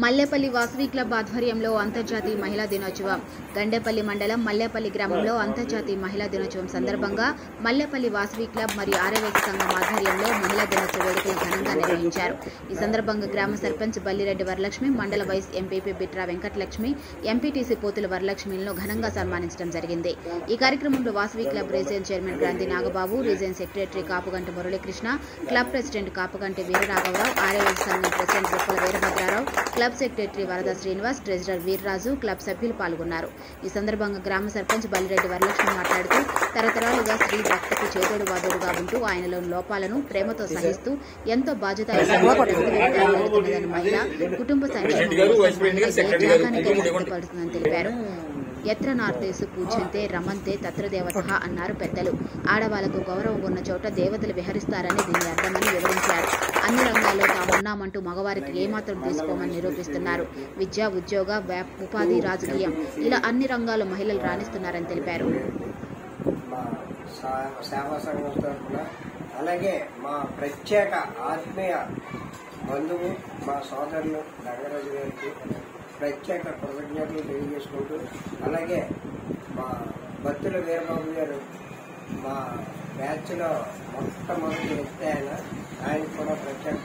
Mallepally Vasavi club ఆధ్వర్యంలో అంతర్జాతీయ మహిళా దినోత్సవం గండేపల్లి మండలం మల్లేపల్లి గ్రామంలో అంతర్జాతీయ మహిళా దినోత్సవం సందర్భంగా మల్లేపల్లి వాసవి క్లబ్ మరియు ఆర్యవేశ సంఘం ఆధ్వర్యంలో మహిళా దినోత్సవ వేడుకలు ఘనంగా నిర్వహించారు ఈ సందర్భంగా గ్రామ సర్పంచ్ బల్లిరెడ్డి వరలక్ష్మి మండల vice MPP Bitra Venkatalakshmi MPTC Pothula వరలక్ష్మిలను ఘనంగా సన్మానించడం జరిగింది ఈ కార్యక్రమంలో Vasavi club region chairman Grandhi Nagababu region secretary Kapuganti Muralikrishna club president Kapuganti వీరరాఘవరావు ఆర్యవేశ సంఘం president Boppala Veerabhadrarao club secretary Varada Srinivas treasurer Veerraju club సభ్యులు పాల్గొన్నారు ఈ సందర్భంగా గ్రామ సర్పంచ్ బల్లిరెడ్డి వరలక్ష్మి మాట్లాడుతూ తరతరాలుగా స్త్రీ భక్తికి చేదోడు వాదోడుగా ఉంటూ ఆయనలోని లోపాలను ప్రేమతో సహిస్తూ ఎంతో బాధ్యతాయుతంగా ప్రతినిధిగా వెళ్తున్నదని మహిళ కుటుంబ సంక్షేమం కోసం మహిళ త్యాగానికి వ్యక్తపడుతుందని తెలిపారు ఎత్ర నార్తేసు పూజ్యంతే రమంతే తత్రదేవత అన్నారు పెద్దలు ఆడవాళ్లకు గౌరవం ఉన్న చోట దేవతలు విహరిస్తారని దీని అర్థమని వివరించారు అన్ని రంగాల్లో తాము ఉన్నామంటూ మగవారికి ఏమాత్రం తీసుకోమని నిరూపిస్తున్నారు విద్య ఉద్యోగ వ్యాప్- ఉపాధి రాజకీయం ఇలా అన్ని రంగాల్లో మహిళలు రాణిస్తున్నారని తెలిపారు మా సా- సేవా సంఘం తరఫున అలాగే మా ప్రత్యేక ఆత్మీయ బంధువు మా సోదరులు రంగరాజు గారికి ప్రత్యేక కృతజ్ఞతలు తెలియజేసుకుంటూ అలాగే మా భక్తుల వీరబాబు గారు మా బ్యాచ్లో మొట్టమొదటి వ్యక్తి ఆయన ఆయనకు కూడా ప్రత్యేక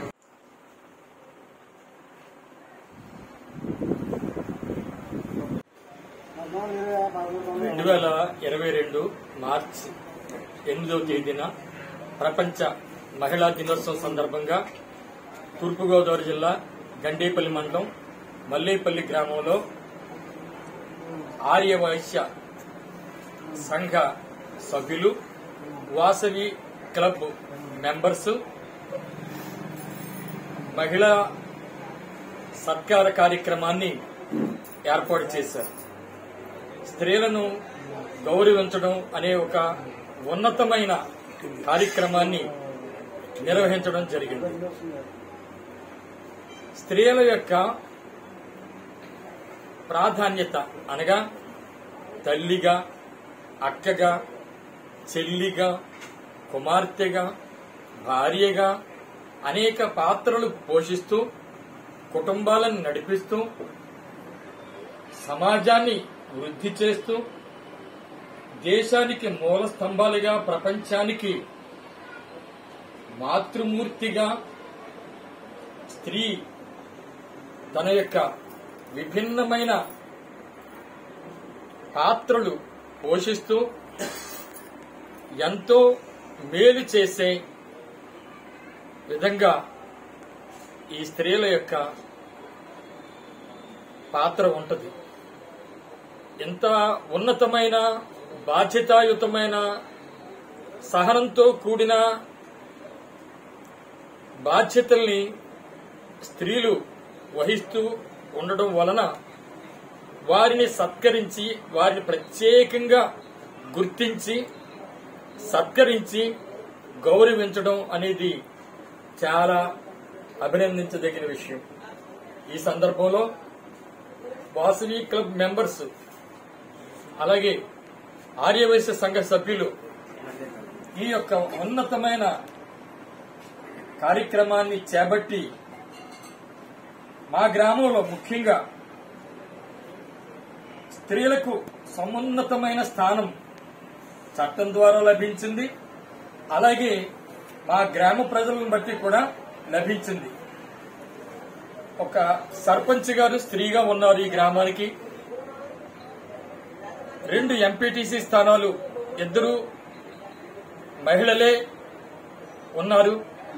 రెండు వేల ఇరవై రెండు మార్చి ఎనిమిదవ తేదీన ప్రపంచ మహిళా దినోత్సవం సందర్భంగా తూర్పుగోదావరి జిల్లా గండేపల్లి మండలం మల్లేపల్లి గ్రామంలో ఆర్యవైశ్య సంఘ సభ్యులు వాసవి క్లబ్ మెంబర్స్ మహిళా సత్కార కార్యక్రమాన్ని ఏర్పాటు చేశారు స్త్రీలను గౌరవించడం అనే ఒక ఉన్నతమైన కార్యక్రమాన్ని నిర్వహించడం జరిగింది స్త్రీల యొక్క ప్రాధాన్యత అనగా తల్లిగా అక్కగా చెల్లిగా కుమార్తెగా భార్యగా అనేక పాత్రలు పోషిస్తూ కుటుంబాలను నడిపిస్తూ సమాజాన్ని వృద్ధి చేస్తూ దేశానికి మూల స్తంభాలుగా ప్రపంచానికి మాతృమూర్తిగా స్త్రీ తన యొక్క విభిన్నమైన పాత్రలు పోషిస్తూ ఎంతో మేలు చేసే విధంగా ఈ స్త్రీల యొక్క పాత్ర ఉంటుంది ఎంత ఉన్నతమైన బాధ్యతాయుతమైన సహనంతో కూడిన బాధ్యతల్ని స్త్రీలు వహిస్తూ ఉండడం వలన వారిని సత్కరించి వారిని ప్రత్యేకంగా గుర్తించి సత్కరించి గౌరవించడం అనేది చాలా అభినందించదగిన విషయం ఈ సందర్భంలో వాసవి క్లబ్ మెంబర్స్ అలాగే ఆర్యవైశ్య సంఘ సభ్యులు ఈ యొక్క ఉన్నతమైన కార్యక్రమాన్ని చేపట్టి మా గ్రామంలో ముఖ్యంగా స్త్రీలకు సమున్నతమైన స్థానం చట్టం ద్వారా లభించింది అలాగే మా గ్రామ ప్రజలను బట్టి కూడా లభించింది ఒక సర్పంచ్ గారు స్త్రీగా ఉన్నారు ఈ గ్రామానికి రెండు ఎంపీటీసీ స్థానాలు ఇద్దరు మహిళలే ఉన్నారు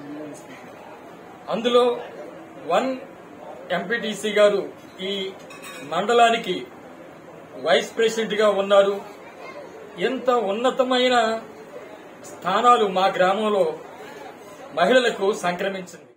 అందులో వన్ ఎంపీటీసీ గారు ఈ మండలానికి వైస్ ప్రెసిడెంట్ గా ఉన్నారు ఎంత ఉన్నతమైన స్థానాలు మా గ్రామంలో మహిళలకు సంక్రమించింది